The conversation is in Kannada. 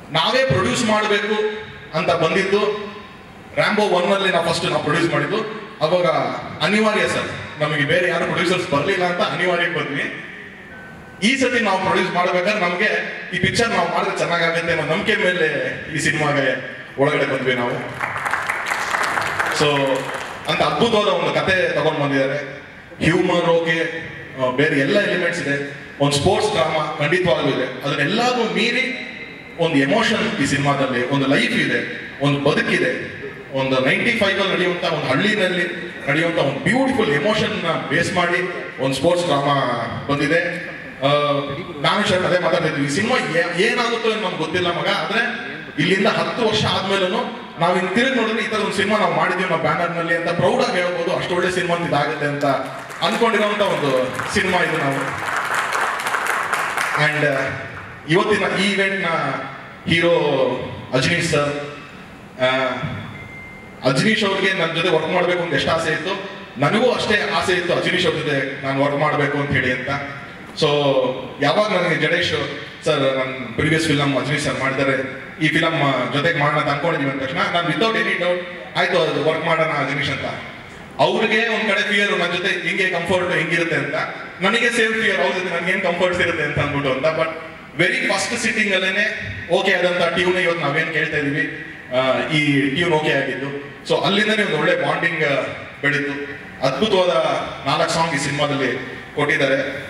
ನಾವೇ ಪ್ರೊಡ್ಯೂಸ್ ಮಾಡಬೇಕು ಅಂತ ಬಂದಿದ್ದು ರ್ಯಾಂಬೋ ಒನ್ ಅಲ್ಲಿ ನಾವು ಫಸ್ಟ್ ನಾವು ಪ್ರೊಡ್ಯೂಸ್ ಮಾಡಿದ್ದು ಅವಾಗ ಅನಿವಾರ್ಯ ಸರ್ ನಮಗೆ ಬೇರೆ ಯಾರು ಪ್ರೊಡ್ಯೂಸರ್ಸ್ ಬರಲಿಲ್ಲ ಅಂತ ಅನಿವಾರ್ಯ ಬಂದ್ವಿ ಈ ಸತಿ ನಾವು ಪ್ರೊಡ್ಯೂಸ್ ಮಾಡ್ಬೇಕಾದ್ರೆ ನಮಗೆ ಈ ಪಿಕ್ಚರ್ ನಾವು ಮಾಡಿದ್ರೆ ಚೆನ್ನಾಗಾಗತ್ತೆ ಅನ್ನೋ ನಂಬಿಕೆ ಮೇಲೆ ಈ ಸಿನಿಮಾಗೆ ಒಳಗಡೆ ಬಂದ್ವಿ ನಾವು ಸೊ ಅಂತ ಅದ್ಭುತವಾದ ಒಂದು ಕತೆ ತಗೊಂಡು ಬಂದಿದ್ದಾರೆ ಹ್ಯೂಮರ್ ಓಕೆ ಬೇರೆ ಎಲ್ಲ ಎಲಿಮೆಂಟ್ಸ್ ಇದೆ ಒಂದು ಸ್ಪೋರ್ಟ್ಸ್ ಡ್ರಾಮಾ ಖಂಡಿತವಾಗ್ಲೂ ಇದೆ ಅದನ್ನೆಲ್ಲದೂ ಮೀರಿ ಒಂದು ಎಮೋಷನ್ ಈ ಸಿನಿಮಾದಲ್ಲಿ ಒಂದು ಲೈಫ್ ಇದೆ ಒಂದು ಬದುಕಿದೆ ಒಂದು ನೈಂಟಿ ಫೈವ್ ಅಲ್ಲಿ ನಡೆಯುವಂತ ಒಂದು ಹಳ್ಳಿನಲ್ಲಿ ನಡೆಯುವಂತ ಒಂದು ಬ್ಯೂಟಿಫುಲ್ ಎಮೋಷನ್ ಬೇಸ್ ಮಾಡಿ ಒಂದು ಸ್ಪೋರ್ಟ್ಸ್ ಡ್ರಾಮಾ ಬಂದಿದೆ ಆ, ನಾನು ಶರಣ್ ಅದೇ ಮಾತಾಡ್ತಿದ್ವಿ ಈ ಸಿನಿಮಾ ಏನಾಗುತ್ತೋ ಏನು ನಮ್ಗೆ ಗೊತ್ತಿಲ್ಲ ಮಗ ಆದ್ರೆ ಇಲ್ಲಿಂದ ಹತ್ತು ವರ್ಷ ಆದ್ಮೇಲೂ ನಾವು ಇನ್ನು ತಿರುಗಿ ನೋಡಿದ್ರೆ ಈ ತರ ಒಂದು ಸಿನಿಮಾ ನಾವು ಮಾಡಿದೀವಿ ನಾವು ಬ್ಯಾನರ್ ನಲ್ಲಿ ಅಂತ ಪ್ರೌಡ್ ಆಗಿ ಹೇಳ್ಬೋದು ಅಷ್ಟು ಒಳ್ಳೆ ಸಿನಿಮಾ ಇದಾಗುತ್ತೆ ಅಂತ ಅನ್ಕೊಂಡಿರೋಂಥ ಒಂದು ಸಿನಿಮಾ ಇದು ನಾವು ಅಂಡ್ ಇವತ್ತಿನ ಈ ಇವೆಂಟ್ ನ ಹೀರೋ ಅಜನೀಶ್ ಸರ್ ಅಜನೀಶ್ ಅವ್ರಿಗೆ ನನ್ನ ಜೊತೆ ವರ್ಕ್ ಮಾಡ್ಬೇಕು ಅಂತ ಎಷ್ಟು ಆಸೆ ಇತ್ತು ನನಗೂ ಅಷ್ಟೇ ಆಸೆ ಇತ್ತು ಅಜನೀಶ್ ಅವ್ರ ಜೊತೆ ನಾನು ವರ್ಕ್ ಮಾಡಬೇಕು ಅಂತ ಹೇಳಿ ಅಂತ ಸೊ ಯಾವಾಗ ನನಗೆ ಜಡೇಶ್ ಸರ್ ನನ್ನ ಪ್ರೀವಿಯಸ್ ಫಿಲಮ್ ಅಜನೀಶ್ ಸರ್ ಮಾಡಿದ್ದಾರೆ ಈ ಫಿಲಮ್ ಜೊತೆಗೆ ಮಾಡೋಣ ಅಂತ ಅನ್ಕೊಂಡಿದೀವಿ ಅಂದ ತಕ್ಷಣ ನಾನು ವಿತೌಟ್ ಎನಿ ಡೌಟ್ ಆಯ್ತು ಅದು ವರ್ಕ್ ಮಾಡೋಣ ಅಜನೀಶ್ ಅಂತ ಅವ್ರಿಗೆ ಒಂದ್ ಕಡೆ ಫಿಯರ್ ನನ್ನ ಜೊತೆ ಹಿಂಗೆ ಕಂಫರ್ಟ್ ಹೆಂಗಿರುತ್ತೆ ಅಂತ ನನಗೆ ಸೇಮ್ ಫಿಯರ್ ಅವ್ರ ಜೊತೆ ನನಗೆ ಏನ್ ಕಂಫರ್ಟ್ಸ್ ಇರುತ್ತೆ ಅಂತ ಅಂದ್ಬಿಟ್ಟು ಅಂತ ಬಟ್ ವೆರಿ ಫಸ್ಟ್ ಸಿಟ್ಟಿಂಗ್ ಅಲ್ಲೇನೆ ಓಕೆ ಆದಂತ ಟ್ಯೂನ್ ಇವತ್ತು ನಾವೇನ್ ಕೇಳ್ತಾ ಇದೀವಿ ಆ, ಈ ಟ್ಯೂನ್ ಓಕೆ ಆಗಿದ್ದು ಸೊ ಅಲ್ಲಿಂದನೇ ಒಂದು ಒಳ್ಳೆ ಬಾಂಡಿಂಗ್ ಬೆಳೀತು ಅದ್ಭುತವಾದ ನಾಲ್ಕು ಸಾಂಗ್ ಈ ಸಿನಿಮಾದಲ್ಲಿ ಕೊಟ್ಟಿದ್ದಾರೆ